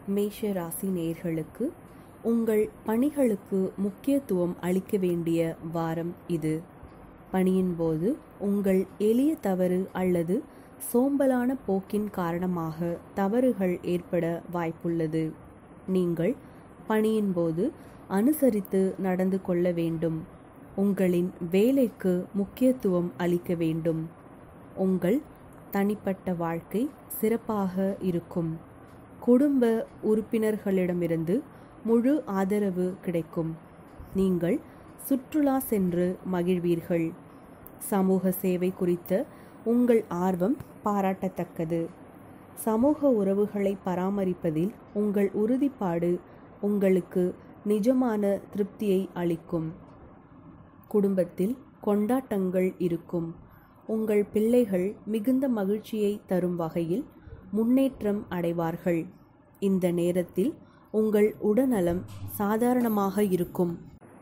மேஷ ராசி நேர்களுக்கு உங்கள் பணிகளுக்கு முக்கியத்துவம் அளிக்க வேண்டிய வாரம் இது பணியின் போது உங்கள் எளிய தவறு அல்லது சோம்பலான போக்கின் காரணமாக தவறுகள் ஏற்பட வாய்ப்புள்ளது நீங்கள் பணியின் போது அனுசரித்து நடந்து கொள்ள வேண்டும் உங்களின் வேலைக்கு முக்கியத்துவம் அளிக்க வேண்டும் உங்கள் தனிப்பட்ட வாழ்க்கை சிறப்பாக இருக்கும் குடும்ப உறுப்பினர்களிடமிருந்து முழு ஆதரவு கிடைக்கும் நீங்கள் சுற்றுலா சென்று மகிழ்வீர்கள் சமூக சேவை குறித்த உங்கள் ஆர்வம் பாராட்டத்தக்கது சமூக உறவுகளை பராமரிப்பதில் உங்கள் உறுதிப்பாடு உங்களுக்கு நிஜமான திருப்தியை அளிக்கும் குடும்பத்தில் கொண்டாட்டங்கள் இருக்கும் உங்கள் பிள்ளைகள் மிகுந்த மகிழ்ச்சியை தரும் வகையில் முன்னேற்றம் அடைவார்கள் இந்த நேரத்தில் உங்கள் உடல்நலம் சாதாரணமாக இருக்கும்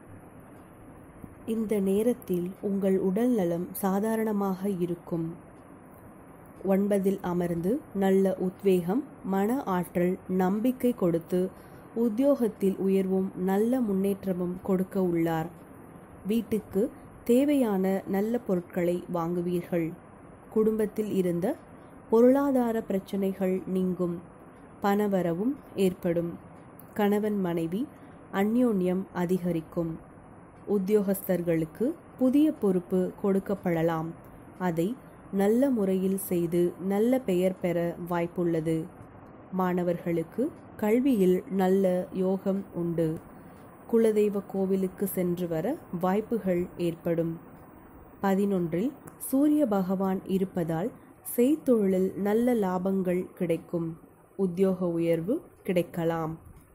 இந்த நேரத்தில் உங்கள் உடல் நலம் சாதாரணமாக இருக்கும் ஒன்பதில் அமர்ந்து நல்ல உத்வேகம் மன ஆற்றல் நம்பிக்கை கொடுத்து உத்தியோகத்தில் உயர்வும் நல்ல முன்னேற்றமும் கொடுக்க உள்ளார் வீட்டுக்கு தேவையான நல்ல பொருட்களை வாங்குவீர்கள் குடும்பத்தில் இருந்த பொருளாதார பிரச்சனைகள் நீங்கும் பணவரவும் ஏற்படும் கணவன் மனைவி அந்யோன்யம் அதிகரிக்கும் உத்தியோகஸ்தர்களுக்கு புதிய பொறுப்பு கொடுக்கப்படலாம் அதை நல்ல முறையில் செய்து நல்ல பெயர் பெற வாய்ப்புள்ளது மாணவர்களுக்கு கல்வியில் நல்ல யோகம் உண்டு குலதெய்வ கோவிலுக்கு சென்று வர வாய்ப்புகள் ஏற்படும் பதினொன்றில் சூரிய பகவான் இருப்பதால் செய்தொழிலில் நல்ல லாபங்கள் கிடைக்கும் உத்தியோக உயர்வு கிடைக்கலாம்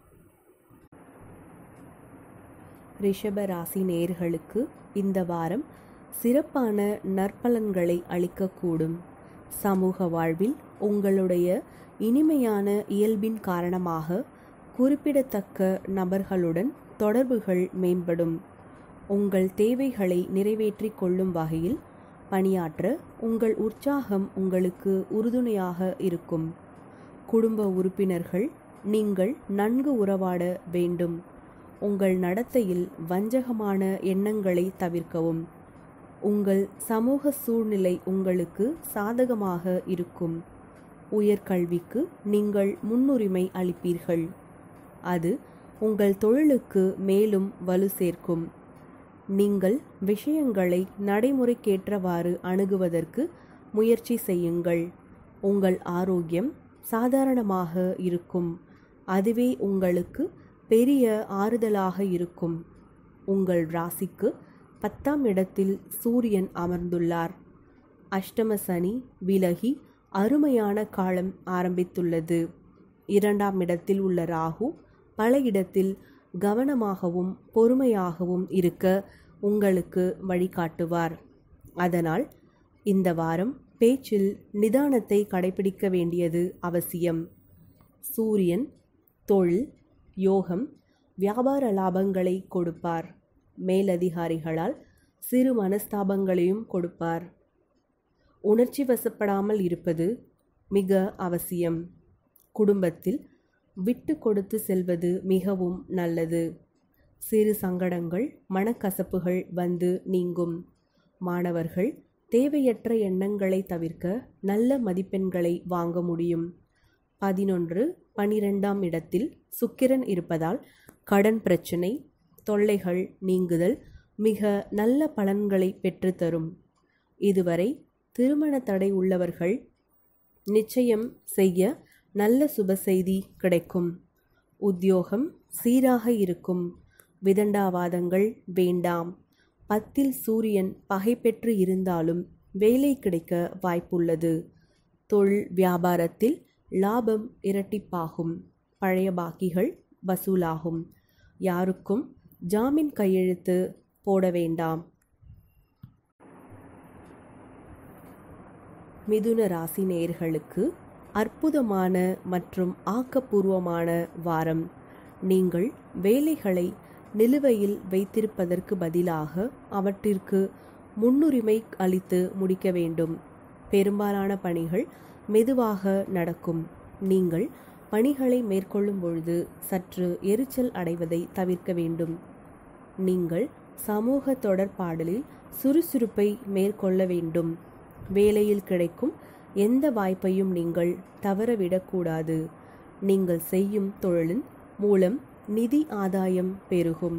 ரிஷப ராசி நேர்களுக்கு இந்த வாரம் சிறப்பான நற்பலன்களை அளிக்கக்கூடும் சமூக வாழ்வில் உங்களுடைய இனிமையான இயல்பின் காரணமாக குறிப்பிடத்தக்க நபர்களுடன் தொடர்புகள் மேம்படும் உங்கள் தேவைகளை நிறைவேற்றிக் கொள்ளும் வகையில் பணியாற்ற உங்கள் உற்சாகம் உங்களுக்கு உறுதுணையாக இருக்கும் குடும்ப உறுப்பினர்கள் நீங்கள் நன்கு உறவாட வேண்டும் உங்கள் நடத்தையில் வஞ்சகமான எண்ணங்களை தவிர்க்கவும் உங்கள் சமூக சூழ்நிலை உங்களுக்கு சாதகமாக இருக்கும் உயர்கல்விக்கு நீங்கள் முன்னுரிமை அளிப்பீர்கள் அது உங்கள் தொழிலுக்கு மேலும் வலு சேர்க்கும் நீங்கள் விஷயங்களை நடைமுறைக்கேற்றவாறு அணுகுவதற்கு முயற்சி செய்யுங்கள் உங்கள் ஆரோக்கியம் சாதாரணமாக இருக்கும் அதுவே உங்களுக்கு பெரிய ஆறுதலாக இருக்கும் உங்கள் ராசிக்கு பத்தாம் இடத்தில் சூரியன் அமர்ந்துள்ளார் அஷ்டம சனி விலகி அருமையான காலம் ஆரம்பித்துள்ளது இரண்டாம் இடத்தில் உள்ள ராகு பல இடத்தில் கவனமாகவும் பொறுமையாகவும் இருக்க உங்களுக்கு வழிகாட்டுவார் அதனால் இந்த வாரம் பேச்சில் நிதானத்தை கடைபிடிக்க வேண்டியது அவசியம் சூரியன் தொழில் யோகம் வியாபார லாபங்களை கொடுப்பார் மேலதிகாரிகளால் சிறு மனஸ்தாபங்களையும் கொடுப்பார் உணர்ச்சி வசப்படாமல் இருப்பது மிக அவசியம் குடும்பத்தில் விட்டு கொடுத்து செல்வது மிகவும் நல்லது சிறு சங்கடங்கள் மனக்கசப்புகள் வந்து நீங்கும் மாணவர்கள் தேவையற்ற எண்ணங்களை தவிர்க்க நல்ல மதிப்பெண்களை வாங்க முடியும் பதினொன்று பனிரெண்டாம் இடத்தில் சுக்கிரன் இருப்பதால் கடன் பிரச்சனை தொல்லைகள் நீங்குதல் மிக நல்ல பலன்களை பெற்றுத்தரும் இதுவரை திருமண தடை உள்ளவர்கள் நிச்சயம் செய்ய நல்ல சுப செய்தி கிடைக்கும் உத்தியோகம் சீராக இருக்கும் விதண்டாவாதங்கள் வேண்டாம் பத்தில் சூரியன் பகை பெற்று இருந்தாலும் வேலை கிடைக்க வாய்ப்புள்ளது தொழில் வியாபாரத்தில் லாபம் இரட்டிப்பாகும் பழைய பாக்கிகள் வசூலாகும் யாருக்கும் ஜாமீன் கையெழுத்து போட வேண்டாம் மிதுன ராசி நேயர்களுக்கு அற்புதமான மற்றும் ஆக்கப்பூர்வமான வாரம் நீங்கள் வேலைகளை நிலுவையில் வைத்திருப்பதற்கு பதிலாக அவற்றிற்கு முன்னுரிமை அளித்து முடிக்க வேண்டும் பெரும்பாலான பணிகள் மெதுவாக நடக்கும் நீங்கள் பணிகளை மேற்கொள்ளும் பொழுது சற்று எரிச்சல் அடைவதை தவிர்க்க வேண்டும் நீங்கள் சமூக தொடர்பாடலில் சுறுசுறுப்பை மேற்கொள்ள வேண்டும் வேலையில் கிடைக்கும் எந்த வாய்ப்பையும் நீங்கள் தவறவிடக்கூடாது நீங்கள் செய்யும் தொழிலின் மூலம் நிதி ஆதாயம் பெருகும்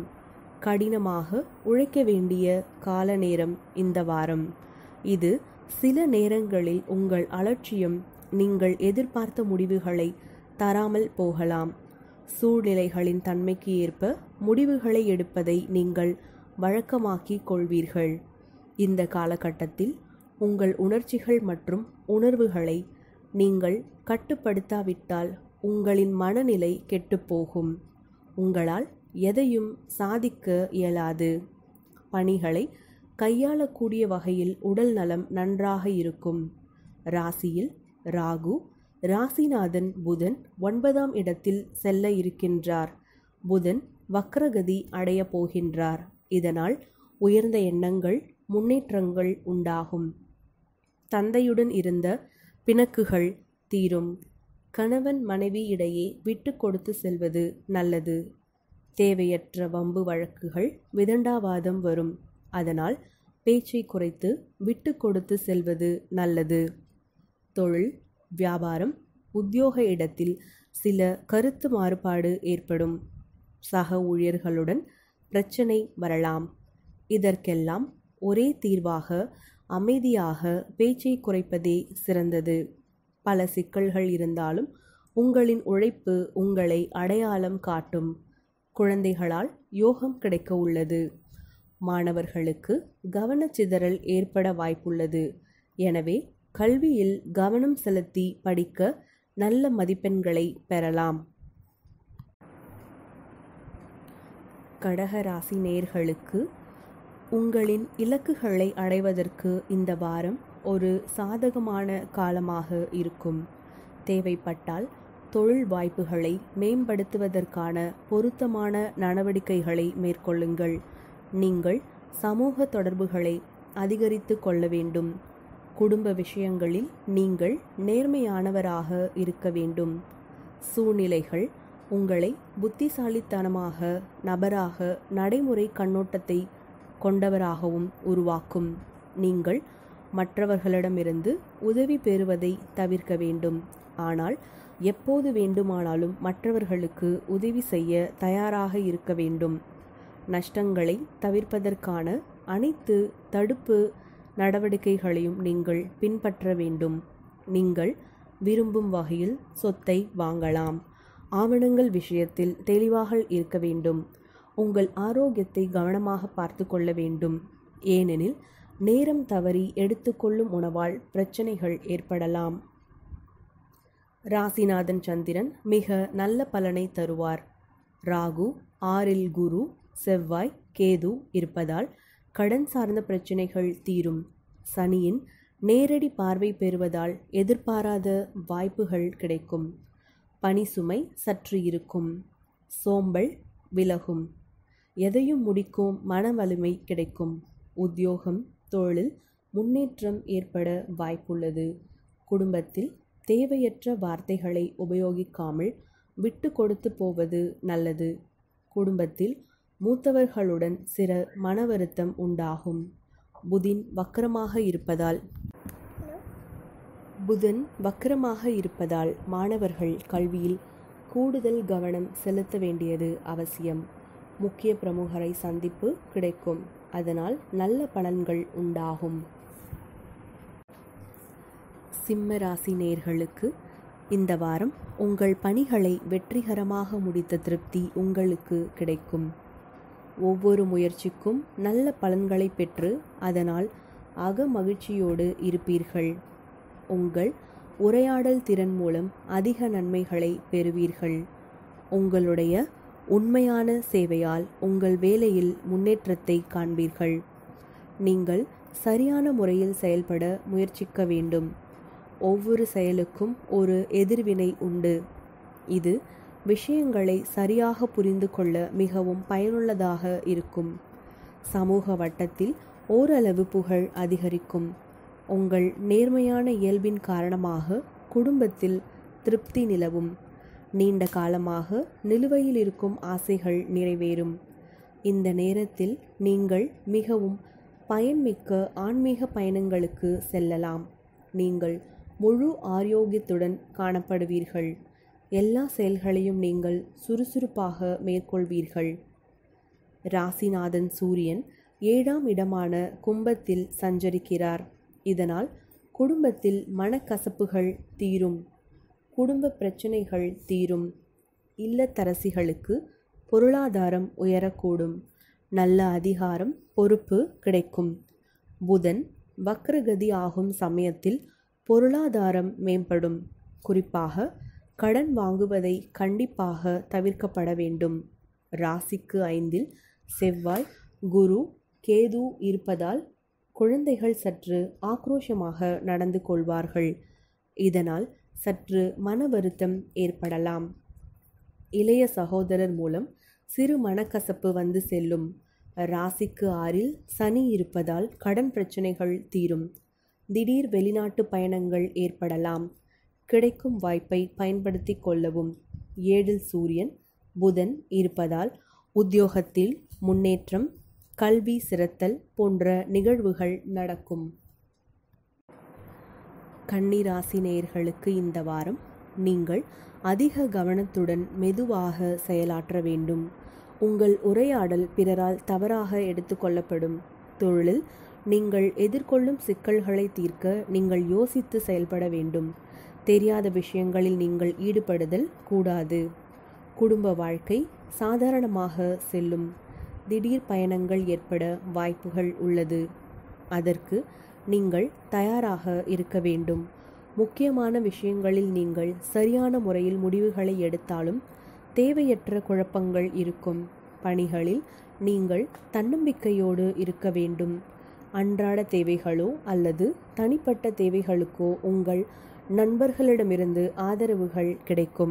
கடினமாக உழைக்க வேண்டிய கால நேரம் இந்த வாரம் இது சில நேரங்களில் உங்கள் அலட்சியம் நீங்கள் எதிர்பார்த்த முடிவுகளை தராமல் போகலாம் சூழ்நிலைகளின் தன்மைக்கு ஏற்ப முடிவுகளை எடுப்பதை நீங்கள் வழக்கமாக்கிக் கொள்வீர்கள் இந்த காலகட்டத்தில் உங்கள் உணர்ச்சிகள் மற்றும் உணர்வுகளை நீங்கள் கட்டுப்படுத்தாவிட்டால் உங்களின் மனநிலை கெட்டுப்போகும் உங்களால் எதையும் சாதிக்க இயலாது பணிகளை கையாளக்கூடிய வகையில் உடல் நலம் நன்றாக இருக்கும் ராசியில் ராகு ராசிநாதன் புதன் ஒன்பதாம் இடத்தில் செல்ல இருக்கின்றார் புதன் வக்ரகதி அடைய போகின்றார் இதனால் உயர்ந்த எண்ணங்கள் முன்னேற்றங்கள் உண்டாகும் தந்தையுடன் இருந்த பிணக்குகள் தீரும் கணவன் மனைவி இடையே விட்டு கொடுத்து செல்வது நல்லது தேவையற்ற வம்பு வழக்குகள் விதண்டாவாதம் வரும் அதனால் பேச்சை குறைத்து விட்டு கொடுத்து செல்வது நல்லது தொழில் வியாபாரம் உத்தியோக இடத்தில் சில கருத்து மாறுபாடு ஏற்படும் சக ஊழியர்களுடன் பிரச்சனை வரலாம் இதற்கெல்லாம் ஒரே தீர்வாக அமைதியாக பேச்சை குறைப்பதே சிறந்தது பல சிக்கல்கள் இருந்தாலும் உங்களின் உழைப்பு உங்களை அடையாளம் காட்டும் குழந்தைகளால் யோகம் கிடைக்க உள்ளது மாணவர்களுக்கு கவனச்சிதறல் ஏற்பட வாய்ப்புள்ளது எனவே கல்வியில் கவனம் செலுத்தி படிக்க நல்ல மதிப்பெண்களை பெறலாம் கடகராசி நேர்களுக்கு உங்களின் இலக்குகளை அடைவதற்கு இந்த வாரம் ஒரு சாதகமான காலமாக இருக்கும் தேவைப்பட்டால் தொழில் வாய்ப்புகளை மேம்படுத்துவதற்கான பொருத்தமான நடவடிக்கைகளை மேற்கொள்ளுங்கள் நீங்கள் சமூக தொடர்புகளை அதிகரித்து கொள்ள வேண்டும் குடும்ப விஷயங்களில் நீங்கள் நேர்மையானவராக இருக்க வேண்டும் சூழ்நிலைகள் உங்களை புத்திசாலித்தனமாக நபராக நடைமுறை கண்ணோட்டத்தை கொண்டவராகவும் உருவாக்கும் நீங்கள் மற்றவர்களிடமிருந்து உதவி பெறுவதை தவிர்க்க வேண்டும் ஆனால் எப்போது வேண்டுமானாலும் மற்றவர்களுக்கு உதவி செய்ய தயாராக இருக்க வேண்டும் நஷ்டங்களை தவிர்ப்பதற்கான அனைத்து தடுப்பு நடவடிக்கைகளையும் நீங்கள் பின்பற்ற வேண்டும் நீங்கள் விரும்பும் வகையில் சொத்தை வாங்கலாம் ஆவணங்கள் விஷயத்தில் தெளிவாக இருக்க வேண்டும் உங்கள் ஆரோக்கியத்தை கவனமாக பார்த்து கொள்ள வேண்டும் ஏனெனில் நேரம் தவறி எடுத்துக்கொள்ளும் உணவால் பிரச்சனைகள் ஏற்படலாம் ராசிநாதன் சந்திரன் மிக நல்ல பலனை தருவார் ராகு ஆறில் குரு செவ்வாய் கேது இருப்பதால் கடன் சார்ந்த பிரச்சனைகள் தீரும் சனியின் நேரடி பார்வை பெறுவதால் எதிர்பாராத வாய்ப்புகள் கிடைக்கும் பணி சுமை சற்று இருக்கும் சோம்பல் விலகும் எதையும் முடிக்கும் மன வலிமை கிடைக்கும் உத்தியோகம் தொழில் முன்னேற்றம் ஏற்பட வாய்ப்புள்ளது குடும்பத்தில் தேவையற்ற வார்த்தைகளை உபயோகிக்காமல் விட்டு கொடுத்து போவது நல்லது குடும்பத்தில் மூத்தவர்களுடன் சில மன வருத்தம் உண்டாகும் புதின் வக்கரமாக இருப்பதால் புதன் வக்கரமாக இருப்பதால் மாணவர்கள் கல்வியில் கூடுதல் கவனம் செலுத்த வேண்டியது அவசியம் முக்கிய பிரமுகரை சந்திப்பு கிடைக்கும் அதனால் நல்ல பலன்கள் உண்டாகும் சிம்ம ராசி நேர்களுக்கு இந்த வாரம் உங்கள் பணிகளை வெற்றிகரமாக முடித்த திருப்தி உங்களுக்கு கிடைக்கும் ஒவ்வொரு முயற்சிக்கும் நல்ல பலன்களை பெற்று அதனால் அக மகிழ்ச்சியோடு இருப்பீர்கள் உங்கள் உரையாடல் திறன் மூலம் அதிக நன்மைகளை பெறுவீர்கள் உங்களுடைய உண்மையான சேவையால் உங்கள் வேலையில் முன்னேற்றத்தை காண்பீர்கள் நீங்கள் சரியான முறையில் செயல்பட முயற்சிக்க வேண்டும் ஒவ்வொரு செயலுக்கும் ஒரு எதிர்வினை உண்டு இது விஷயங்களை சரியாக புரிந்து கொள்ள மிகவும் பயனுள்ளதாக இருக்கும் சமூக வட்டத்தில் ஓரளவு புகழ் அதிகரிக்கும் உங்கள் நேர்மையான இயல்பின் காரணமாக குடும்பத்தில் திருப்தி நிலவும் நீண்ட காலமாக நிலுவையில் இருக்கும் ஆசைகள் நிறைவேறும் இந்த நேரத்தில் நீங்கள் மிகவும் பயன்மிக்க ஆன்மீக பயணங்களுக்கு செல்லலாம் நீங்கள் முழு ஆரோக்கியத்துடன் காணப்படுவீர்கள் எல்லா செயல்களையும் நீங்கள் சுறுசுறுப்பாக மேற்கொள்வீர்கள் ராசிநாதன் சூரியன் ஏழாம் இடமான கும்பத்தில் சஞ்சரிக்கிறார் இதனால் குடும்பத்தில் மனக்கசப்புகள் தீரும் குடும்ப பிரச்சனைகள் தீரும் இல்லத்தரசிகளுக்கு பொருளாதாரம் உயரக்கூடும் நல்ல அதிகாரம் பொறுப்பு கிடைக்கும் புதன் வக்ரகதி ஆகும் சமயத்தில் பொருளாதாரம் மேம்படும் குறிப்பாக கடன் வாங்குவதை கண்டிப்பாக தவிர்க்கப்பட வேண்டும் ராசிக்கு ஐந்தில் செவ்வாய் குரு கேது இருப்பதால் குழந்தைகள் சற்று ஆக்ரோஷமாக நடந்து கொள்வார்கள் இதனால் சற்று மன வருத்தம் ஏற்படலாம் இளைய சகோதரர் மூலம் சிறு மனக்கசப்பு வந்து செல்லும் ராசிக்கு ஆறில் சனி இருப்பதால் கடன் பிரச்சனைகள் தீரும் திடீர் வெளிநாட்டு பயணங்கள் ஏற்படலாம் கிடைக்கும் வாய்ப்பை பயன்படுத்தி கொள்ளவும் ஏழில் சூரியன் புதன் இருப்பதால் உத்தியோகத்தில் முன்னேற்றம் கல்வி சிறத்தல் போன்ற நிகழ்வுகள் நடக்கும் கன்னிராசி நேயர்களுக்கு இந்த வாரம் நீங்கள் அதிக கவனத்துடன் மெதுவாக செயலாற்ற வேண்டும் உங்கள் உரையாடல் பிறரால் தவறாக எடுத்துக்கொள்ளப்படும் தொழிலில் நீங்கள் எதிர்கொள்ளும் சிக்கல்களை தீர்க்க நீங்கள் யோசித்து செயல்பட வேண்டும் தெரியாத விஷயங்களில் நீங்கள் ஈடுபடுதல் கூடாது குடும்ப வாழ்க்கை சாதாரணமாக செல்லும் திடீர் பயணங்கள் ஏற்பட வாய்ப்புகள் உள்ளது அதற்கு நீங்கள் தயாராக இருக்க வேண்டும் முக்கியமான விஷயங்களில் நீங்கள் சரியான முறையில் முடிவுகளை எடுத்தாலும் தேவையற்ற குழப்பங்கள் இருக்கும் பணிகளில் நீங்கள் தன்னம்பிக்கையோடு இருக்க வேண்டும் அன்றாட தேவைகளோ அல்லது தனிப்பட்ட தேவைகளுக்கோ உங்கள் நண்பர்களிடமிருந்து ஆதரவுகள் கிடைக்கும்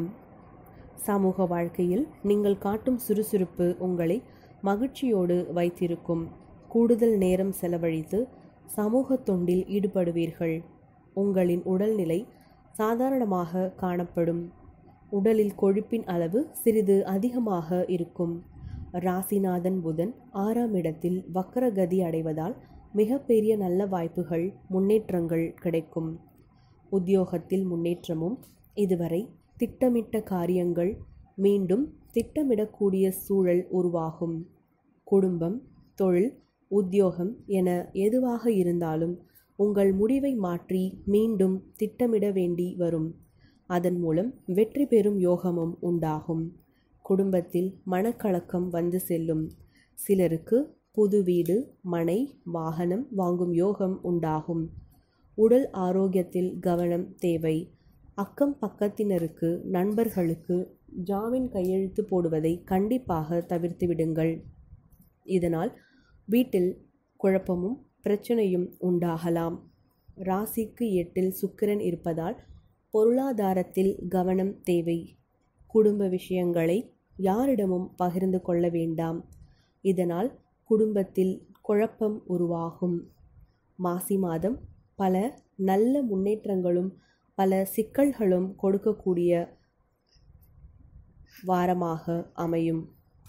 சமூக வாழ்க்கையில் நீங்கள் காட்டும் சுறுசுறுப்பு உங்களை மகிழ்ச்சியோடு வைத்திருக்கும் கூடுதல் நேரம் செலவழித்து சமூக தொண்டில் ஈடுபடுவீர்கள் உங்களின் உடல்நிலை சாதாரணமாக காணப்படும் உடலில் கொழுப்பின் அளவு சிறிது அதிகமாக இருக்கும் ராசிநாதன் புதன் ஆறாம் இடத்தில் வக்கரகதி அடைவதால் மிகப்பெரிய நல்ல வாய்ப்புகள் முன்னேற்றங்கள் கிடைக்கும் உத்தியோகத்தில் முன்னேற்றமும் இதுவரை திட்டமிட்ட காரியங்கள் மீண்டும் திட்டமிடக்கூடிய சூழல் உருவாகும் குடும்பம் தொழில் உத்தியோகம் என எதுவாக இருந்தாலும் உங்கள் முடிவை மாற்றி மீண்டும் திட்டமிட வேண்டி வரும் அதன் மூலம் வெற்றி பெறும் யோகமும் உண்டாகும் குடும்பத்தில் மனக்கலக்கம் வந்து செல்லும் சிலருக்கு புது வீடு மனை வாகனம் வாங்கும் யோகம் உண்டாகும் உடல் ஆரோக்கியத்தில் கவனம் தேவை அக்கம் பக்கத்தினருக்கு நண்பர்களுக்கு ஜாமீன் கையெழுத்து போடுவதை கண்டிப்பாக தவிர்த்து விடுங்கள் இதனால் வீட்டில் குழப்பமும் பிரச்சனையும் உண்டாகலாம் ராசிக்கு எட்டில் சுக்கிரன் இருப்பதால் பொருளாதாரத்தில் கவனம் தேவை குடும்ப விஷயங்களை யாரிடமும் பகிர்ந்து கொள்ள வேண்டாம் இதனால் குடும்பத்தில் குழப்பம் உருவாகும் மாசி மாதம் பல நல்ல முன்னேற்றங்களும் பல சிக்கல்களும் கொடுக்கக்கூடிய வாரமாக அமையும்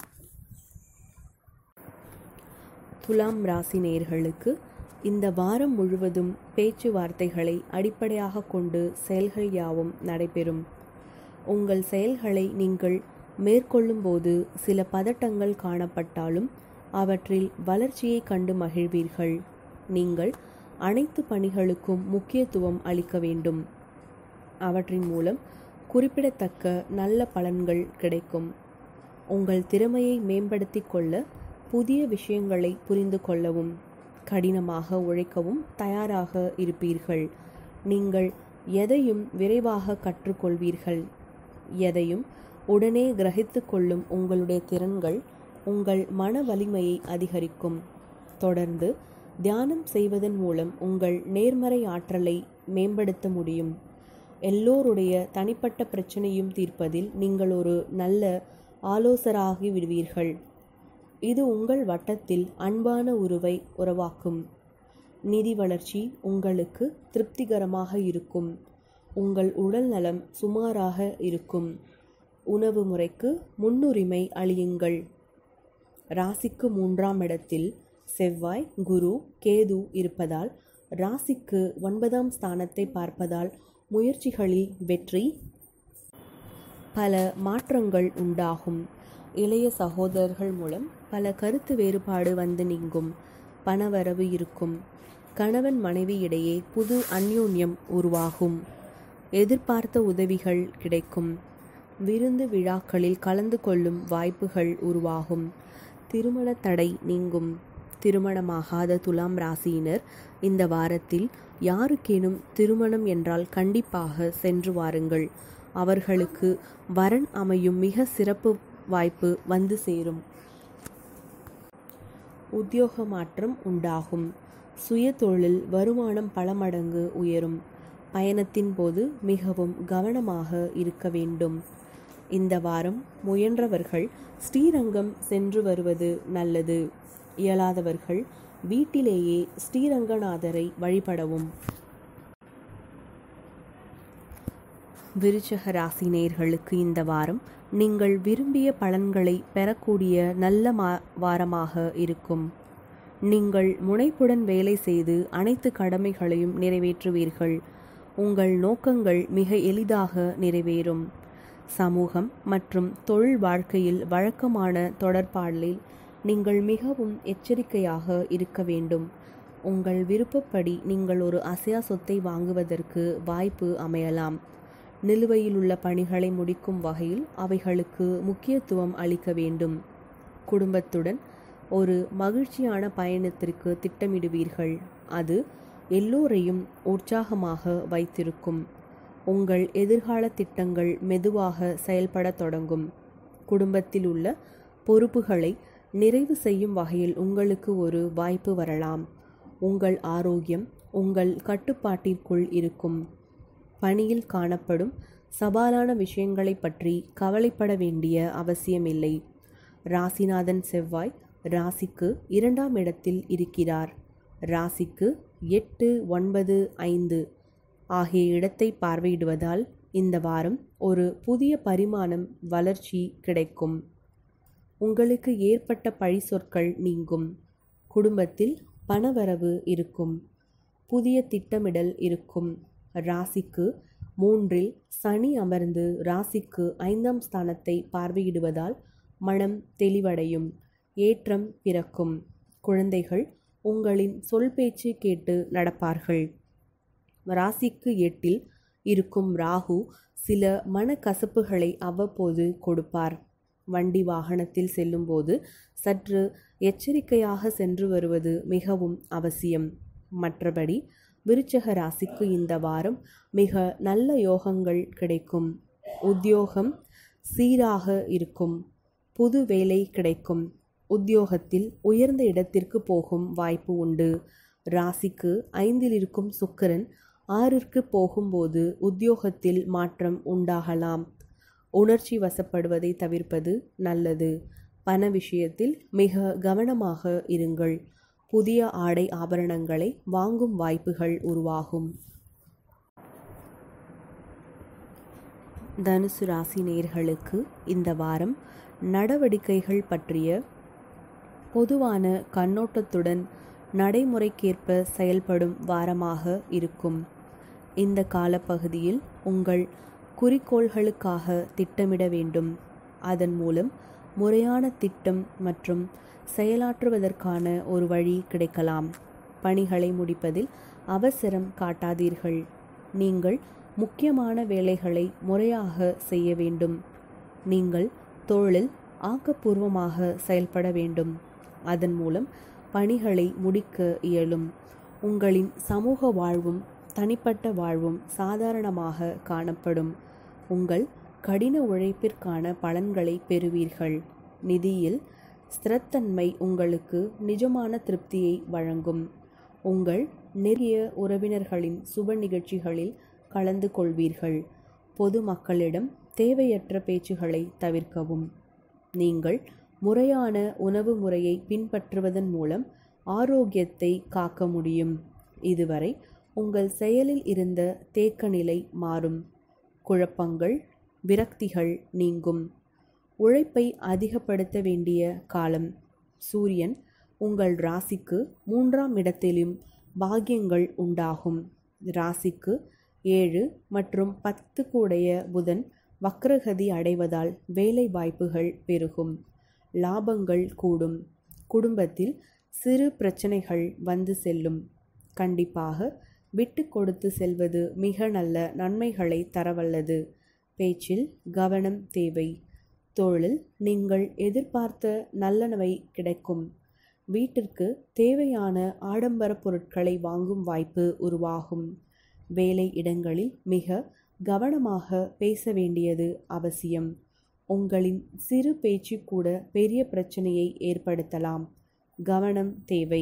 துலாம் ராசி நேயர்களுக்கு இந்த வாரம் முழுவதும் பேச்சுவார்த்தைகளை அடிப்படையாக கொண்டு செயல்கள் யாவும் நடைபெறும் உங்கள் செயல்களை நீங்கள் மேற்கொள்ளும்போது சில பதட்டங்கள் காணப்பட்டாலும் அவற்றில் வளர்ச்சியை கண்டு மகிழ்வீர்கள் நீங்கள் அனைத்து பணிகளுக்கும் முக்கியத்துவம் அளிக்க வேண்டும் அவற்றின் மூலம் குறிப்பிடத்தக்க நல்ல பலன்கள் கிடைக்கும் உங்கள் திறமையை மேம்படுத்திக் கொள்ள புதிய விஷயங்களை புரிந்து கொள்ளவும் கடினமாக உழைக்கவும் தயாராக இருப்பீர்கள் நீங்கள் எதையும் விரைவாக கற்றுக்கொள்வீர்கள் எதையும் உடனே கிரகித்து கொள்ளும் உங்களுடைய திறன்கள் உங்கள் மன வலிமையை அதிகரிக்கும் தொடர்ந்து தியானம் செய்வதன் மூலம் உங்கள் நேர்மறை ஆற்றலை மேம்படுத்த முடியும் எல்லோருடைய தனிப்பட்ட பிரச்சனையும் தீர்ப்பதில் நீங்கள் ஒரு நல்ல ஆலோசராகி விடுவீர்கள் இது உங்கள் வட்டத்தில் அன்பான உருவை உருவாக்கும் நிதி வளர்ச்சி உங்களுக்கு திருப்திகரமாக இருக்கும் உங்கள் உடல் நலம் சுமாராக இருக்கும் உணவு முறைக்கு முன்னுரிமை அளியுங்கள் ராசிக்கு மூன்றாம் இடத்தில் செவ்வாய் குரு கேது இருப்பதால் ராசிக்கு ஒன்பதாம் ஸ்தானத்தை பார்ப்பதால் முயற்சிகளில் வெற்றி பல மாற்றங்கள் உண்டாகும் இளைய சகோதரர்கள் மூலம் பல கருத்து வேறுபாடு வந்து நீங்கும் பணவரவு இருக்கும் கணவன் மனைவி இடையே புது அந்யோன்யம் உருவாகும் எதிர்பார்த்த உதவிகள் கிடைக்கும் விருந்து விழாக்களில் கலந்து கொள்ளும் வாய்ப்புகள் உருவாகும் திருமண தடை நீங்கும் திருமணமாகாத துலாம் ராசியினர் இந்த வாரத்தில் யாருக்கேனும் திருமணம் என்றால் கண்டிப்பாக சென்று வாருங்கள் அவர்களுக்கு வரன் அமையும் மிக சிறப்பு வாய்ப்பு வந்து சேரும் உத்தியோக மாற்றம் உண்டாகும் சுய தொழில் வருமானம் பல மடங்கு உயரும் பயணத்தின் போது மிகவும் கவனமாக இருக்க வேண்டும் இந்த வாரம் முயன்றவர்கள் ஸ்ரீரங்கம் சென்று வருவது நல்லது இயலாதவர்கள் வீட்டிலேயே ஸ்ரீரங்கநாதரை வழிபடவும் விருச்சக ராசி நேயர்களுக்கு இந்த வாரம் நீங்கள் விரும்பிய பலன்களை பெறக்கூடிய நல்ல மா வாரமாக இருக்கும் நீங்கள் முனைப்புடன் வேலை செய்து அனைத்து கடமைகளையும் நிறைவேற்றுவீர்கள் உங்கள் நோக்கங்கள் மிக எளிதாக நிறைவேறும் சமூகம் மற்றும் தொழில் வாழ்க்கையில் வழக்கமான தொடர்பாடலில் நீங்கள் மிகவும் எச்சரிக்கையாக இருக்க வேண்டும் உங்கள் விருப்பப்படி நீங்கள் ஒரு அசையா சொத்தை வாங்குவதற்கு வாய்ப்பு அமையலாம் நிலுவையில் உள்ள பணிகளை முடிக்கும் வகையில் அவைகளுக்கு முக்கியத்துவம் அளிக்க வேண்டும் குடும்பத்துடன் ஒரு மகிழ்ச்சியான பயணத்திற்கு திட்டமிடுவீர்கள் அது எல்லோரையும் உற்சாகமாக வைத்திருக்கும் உங்கள் எதிர்கால திட்டங்கள் மெதுவாக செயல்படத் தொடங்கும் குடும்பத்தில் உள்ள பொறுப்புகளை நிறைவு செய்யும் வகையில் உங்களுக்கு ஒரு வாய்ப்பு வரலாம் உங்கள் ஆரோக்கியம் உங்கள் கட்டுப்பாட்டிற்குள் இருக்கும் பணியில் காணப்படும் சவாலான விஷயங்களை பற்றி கவலைப்பட வேண்டிய அவசியமில்லை ராசிநாதன் செவ்வாய் ராசிக்கு இரண்டாம் இடத்தில் இருக்கிறார் ராசிக்கு எட்டு ஒன்பது ஐந்து ஆகிய இடத்தை பார்வையிடுவதால் இந்த வாரம் ஒரு புதிய பரிமாணம் வளர்ச்சி கிடைக்கும் உங்களுக்கு ஏற்பட்ட பழி சொற்கள் நீங்கும் குடும்பத்தில் பணவரவு இருக்கும் புதிய திட்டமிடல் இருக்கும் ராசிக்கு மூன்றில் சனி அமர்ந்து ராசிக்கு ஐந்தாம் ஸ்தானத்தை பார்வையிடுவதால் மனம் தெளிவடையும் ஏற்றம் பிறக்கும் குழந்தைகள் உங்களின் சொல் பேச்சு கேட்டு நடப்பார்கள் ராசிக்கு எட்டில் இருக்கும் ராகு சில மனக்கசப்புகளை அவ்வப்போது கொடுப்பார் வண்டி வாகனத்தில் செல்லும்போது சற்று எச்சரிக்கையாக சென்று வருவது மிகவும் அவசியம் மற்றபடி விருச்சக ராசிக்கு இந்த வாரம் மிக நல்ல யோகங்கள் கிடைக்கும் உத்தியோகம் சீராக இருக்கும் புது வேலை கிடைக்கும் உத்தியோகத்தில் உயர்ந்த இடத்திற்கு போகும் வாய்ப்பு உண்டு ராசிக்கு ஐந்தில் இருக்கும் சுக்கிரன் ஆறிற்கு போகும்போது உத்தியோகத்தில் மாற்றம் உண்டாகலாம் உணர்ச்சி வசப்படுவதை தவிர்ப்பது நல்லது பண விஷயத்தில் மிக கவனமாக இருங்கள் புதிய ஆடை ஆபரணங்களை வாங்கும் வாய்ப்புகள் உருவாகும் தனுசு ராசி நேர்களுக்கு இந்த வாரம் நடவடிக்கைகள் பற்றிய பொதுவான கண்ணோட்டத்துடன் நடைமுறைக்கேற்ப செயல்படும் வாரமாக இருக்கும் இந்த காலப்பகுதியில் உங்கள் குறிக்கோள்களுக்காக திட்டமிட வேண்டும் அதன் மூலம் முறையான திட்டம் மற்றும் செயலாற்றுவதற்கான ஒரு வழி கிடைக்கலாம் பணிகளை முடிப்பதில் அவசரம் காட்டாதீர்கள் நீங்கள் முக்கியமான வேலைகளை முறையாக செய்ய வேண்டும் நீங்கள் தொழில் ஆக்கப்பூர்வமாக செயல்பட வேண்டும் அதன் மூலம் பணிகளை முடிக்க இயலும் உங்களின் சமூக வாழ்வும் தனிப்பட்ட வாழ்வும் சாதாரணமாக காணப்படும் உங்கள் கடின உழைப்பிற்கான பலன்களை பெறுவீர்கள் நிதியில் ஸ்திரத்தன்மை உங்களுக்கு நிஜமான திருப்தியை வழங்கும் உங்கள் நெருங்கிய உறவினர்களின் சுப நிகழ்ச்சிகளில் கலந்து கொள்வீர்கள் பொது மக்களிடம் தேவையற்ற பேச்சுகளை தவிர்க்கவும் நீங்கள் முறையான உணவு முறையை பின்பற்றுவதன் மூலம் ஆரோக்கியத்தை காக்க முடியும் இதுவரை உங்கள் செயலில் இருந்த தேக்க நிலை மாறும் குழப்பங்கள் விரக்திகள் நீங்கும் உழைப்பை அதிகப்படுத்த வேண்டிய காலம் சூரியன் உங்கள் ராசிக்கு மூன்றாம் இடத்திலும் பாக்கியங்கள் உண்டாகும் ராசிக்கு ஏழு மற்றும் பத்து கூடைய புதன் வக்ரகதி அடைவதால் வேலை வாய்ப்புகள் பெருகும் லாபங்கள் கூடும் குடும்பத்தில் சிறு பிரச்சனைகள் வந்து செல்லும் கண்டிப்பாக விட்டு கொடுத்து செல்வது மிக நல்ல நன்மைகளை தரவல்லது பேச்சில் கவனம் தேவை தொழில் நீங்கள் எதிர்பார்த்த நல்லனவை கிடைக்கும் வீட்டிற்கு தேவையான ஆடம்பர பொருட்களை வாங்கும் வாய்ப்பு உருவாகும் வேலை இடங்களில் மிக கவனமாக பேச வேண்டியது அவசியம் உங்களின் சிறு பேச்சு கூட பெரிய பிரச்சனையை ஏற்படுத்தலாம் கவனம் தேவை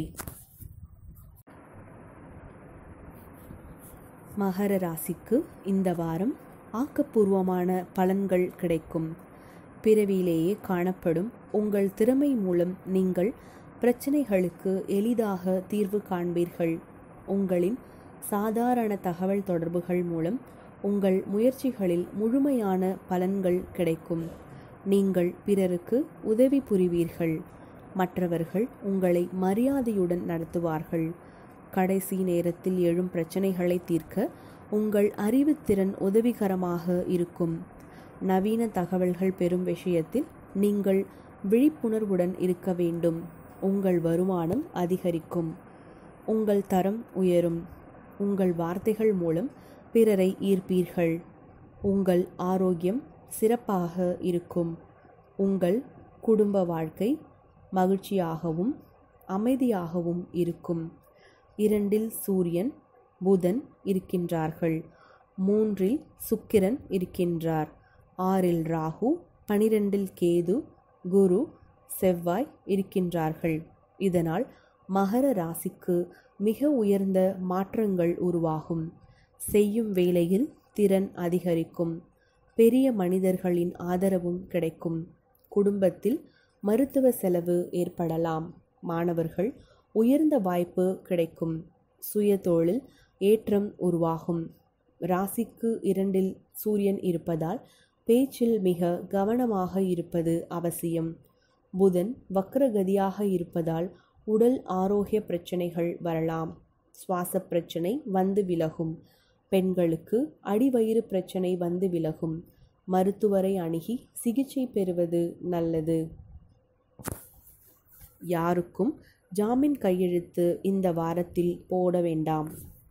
மகர ராசிக்கு இந்த வாரம் ஆக்கப்பூர்வமான பலன்கள் கிடைக்கும் பிறவியிலேயே காணப்படும் உங்கள் திறமை மூலம் நீங்கள் பிரச்சனைகளுக்கு எளிதாக தீர்வு காண்பீர்கள் உங்களின் சாதாரண தகவல் தொடர்புகள் மூலம் உங்கள் முயற்சிகளில் முழுமையான பலன்கள் கிடைக்கும் நீங்கள் பிறருக்கு உதவி புரிவீர்கள் மற்றவர்கள் உங்களை மரியாதையுடன் நடத்துவார்கள் கடைசி நேரத்தில் எழும் பிரச்சனைகளை தீர்க்க உங்கள் அறிவுத்திறன் உதவிகரமாக இருக்கும் நவீன தகவல்கள் பெறும் விஷயத்தில் நீங்கள் விழிப்புணர்வுடன் இருக்க வேண்டும் உங்கள் வருமானம் அதிகரிக்கும் உங்கள் தரம் உயரும் உங்கள் வார்த்தைகள் மூலம் பிறரை ஈர்ப்பீர்கள் உங்கள் ஆரோக்கியம் சிறப்பாக இருக்கும் உங்கள் குடும்ப வாழ்க்கை மகிழ்ச்சியாகவும் அமைதியாகவும் இருக்கும் இரண்டில் சூரியன் புதன் இருக்கின்றார்கள் மூன்றில் சுக்கிரன் இருக்கின்றார் ஆறில் ராகு பனிரெண்டில் கேது குரு செவ்வாய் இருக்கின்றார்கள் இதனால் மகர ராசிக்கு மிக உயர்ந்த மாற்றங்கள் உருவாகும் செய்யும் வேலையில் திறன் அதிகரிக்கும் பெரிய மனிதர்களின் ஆதரவும் கிடைக்கும் குடும்பத்தில் மருத்துவ செலவு ஏற்படலாம் மாணவர்கள் உயர்ந்த வாய்ப்பு கிடைக்கும் சுய தொழில் ஏற்றம் உருவாகும் ராசிக்கு இரண்டில் சூரியன் இருப்பதால் பேச்சில் மிக கவனமாக இருப்பது அவசியம் புதன் வக்ரகதியாக இருப்பதால் உடல் ஆரோக்கிய பிரச்சனைகள் வரலாம் சுவாச பிரச்சனை வந்து விலகும் பெண்களுக்கு அடிவயிறு பிரச்சனை வந்து விலகும் மருத்துவரை அணுகி சிகிச்சை பெறுவது நல்லது யாருக்கும் ஜாமீன் கையெழுத்து இந்த வாரத்தில் போட வேண்டாம்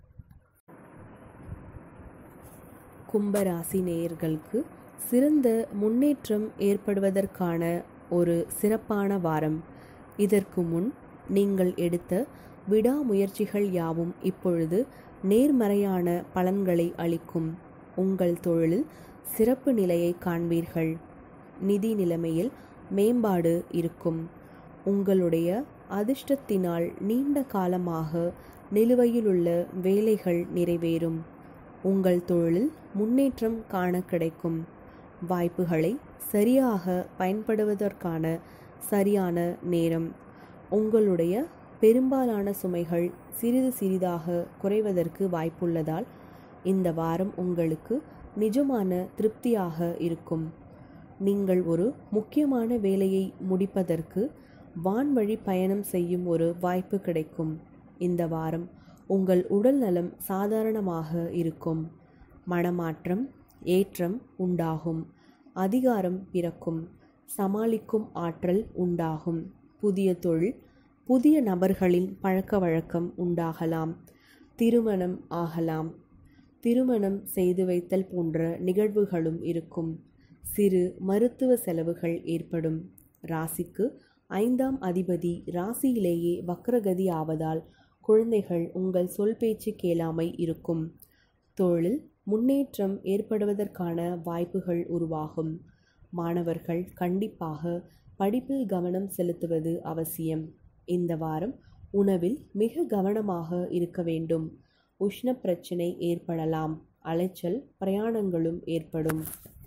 கும்பராசி நேயர்களுக்கு சிறந்த முன்னேற்றம் ஏற்படுவதற்கான ஒரு சிறப்பான வாரம் இதற்கு முன் நீங்கள் எடுத்த விடாமுயற்சிகள் யாவும் இப்பொழுது நேர்மறையான பலன்களை அளிக்கும் உங்கள் தொழிலில் சிறப்பு நிலையை காண்பீர்கள் நிதி நிலைமையில் மேம்பாடு இருக்கும் உங்களுடைய அதிர்ஷ்டத்தினால் நீண்ட காலமாக நிலுவையிலுள்ள வேலைகள் நிறைவேறும் உங்கள் தொழிலில் முன்னேற்றம் காண கிடைக்கும் வாய்ப்புகளை சரியாக பயன்படுவதற்கான சரியான நேரம் உங்களுடைய பெரும்பாலான சுமைகள் சிறிது சிறிதாக குறைவதற்கு வாய்ப்புள்ளதால் இந்த வாரம் உங்களுக்கு நிஜமான திருப்தியாக இருக்கும் நீங்கள் ஒரு முக்கியமான வேலையை முடிப்பதற்கு வான்வழி பயணம் செய்யும் ஒரு வாய்ப்பு கிடைக்கும் இந்த வாரம் உங்கள் உடல் நலம் சாதாரணமாக இருக்கும் மனமாற்றம் ஏற்றம் உண்டாகும் அதிகாரம் பிறக்கும் சமாளிக்கும் ஆற்றல் உண்டாகும் புதிய தொழில் புதிய நபர்களின் பழக்க வழக்கம் உண்டாகலாம் திருமணம் ஆகலாம் திருமணம் செய்து வைத்தல் போன்ற நிகழ்வுகளும் இருக்கும் சிறு மருத்துவ செலவுகள் ஏற்படும் ராசிக்கு ஐந்தாம் அதிபதி ராசியிலேயே வக்ரகதி ஆவதால் குழந்தைகள் உங்கள் சொல் பேச்சு கேளாமை இருக்கும் தொழில் முன்னேற்றம் ஏற்படுவதற்கான வாய்ப்புகள் உருவாகும் மாணவர்கள் கண்டிப்பாக படிப்பில் கவனம் செலுத்துவது அவசியம் இந்த வாரம் உணவில் மிக கவனமாக இருக்க வேண்டும் உஷ்ண பிரச்சினை ஏற்படலாம் அலைச்சல் பிரயாணங்களும் ஏற்படும்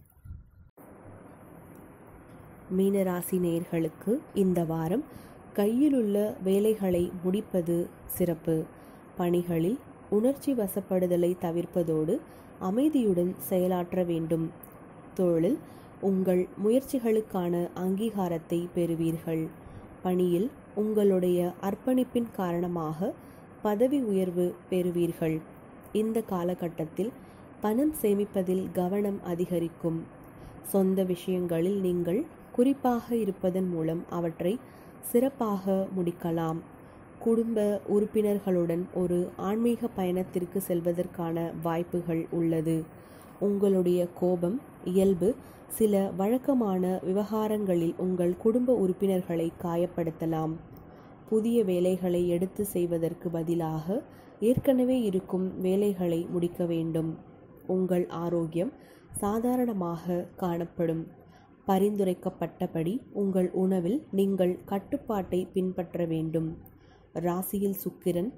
மீனராசி நேயர்களுக்கு இந்த வாரம் கையிலுள்ள வேலைகளை முடிப்பது சிறப்பு பணிகளில் உணர்ச்சி வசப்படுதலை தவிர்ப்பதோடு அமைதியுடன் செயலாற்ற வேண்டும் தொழிலில் உங்கள் முயற்சிகளுக்கான அங்கீகாரத்தை பெறுவீர்கள் பணியில் உங்களுடைய அர்ப்பணிப்பின் காரணமாக பதவி உயர்வு பெறுவீர்கள் இந்த காலகட்டத்தில் பணம் சேமிப்பதில் கவனம் அதிகரிக்கும் சொந்த விஷயங்களில் நீங்கள் குறிப்பாக இருப்பதன் மூலம் அவற்றை சிறப்பாக முடிக்கலாம் குடும்ப உறுப்பினர்களுடன் ஒரு ஆன்மீக பயணத்திற்கு செல்வதற்கான வாய்ப்புகள் உள்ளது உங்களுடைய கோபம் இயல்பு சில வழக்கமான விவகாரங்களில் உங்கள் குடும்ப உறுப்பினர்களை காயப்படுத்தலாம் புதிய வேலைகளை எடுத்து செய்வதற்கு பதிலாக ஏற்கனவே இருக்கும் வேலைகளை முடிக்க வேண்டும் உங்கள் ஆரோக்கியம் சாதாரணமாக காணப்படும் பரிந்துரைக்கப்பட்டபடி உங்கள் உணவில் நீங்கள் கட்டுப்பாட்டை பின்பற்ற வேண்டும் ராசியில் சுக்கிரன்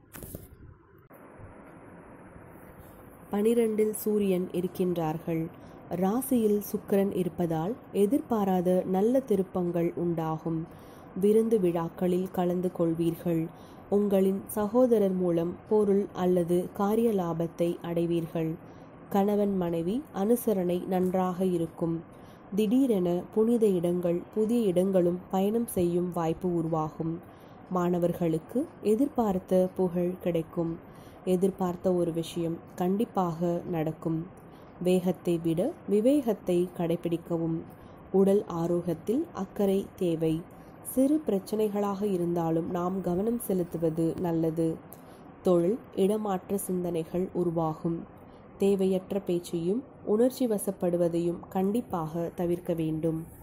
பனிரெண்டில் சூரியன் இருக்கின்றார்கள் ராசியில் சுக்கிரன் இருப்பதால் எதிர்பாராத நல்ல திருப்பங்கள் உண்டாகும் விருந்து விழாக்களில் கலந்து கொள்வீர்கள் உங்களின் சகோதரர் மூலம் பொருள் அல்லது காரிய லாபத்தை அடைவீர்கள் கணவன் மனைவி அனுசரணை நன்றாக இருக்கும் திடீரென புனித இடங்கள் புதிய இடங்களும் பயணம் செய்யும் வாய்ப்பு உருவாகும் மாணவர்களுக்கு எதிர்பார்த்த புகழ் கிடைக்கும் எதிர்பார்த்த ஒரு விஷயம் கண்டிப்பாக நடக்கும் வேகத்தை விட விவேகத்தை கடைபிடிக்கவும் உடல் ஆரோக்கியத்தில் அக்கறை தேவை சிறு பிரச்சனைகளாக இருந்தாலும் நாம் கவனம் செலுத்துவது நல்லது தொழில் இடமாற்ற சிந்தனைகள் உருவாகும் தேவையற்ற பேச்சையும் உணர்ச்சி வசப்படுவதையும் கண்டிப்பாக தவிர்க்க வேண்டும்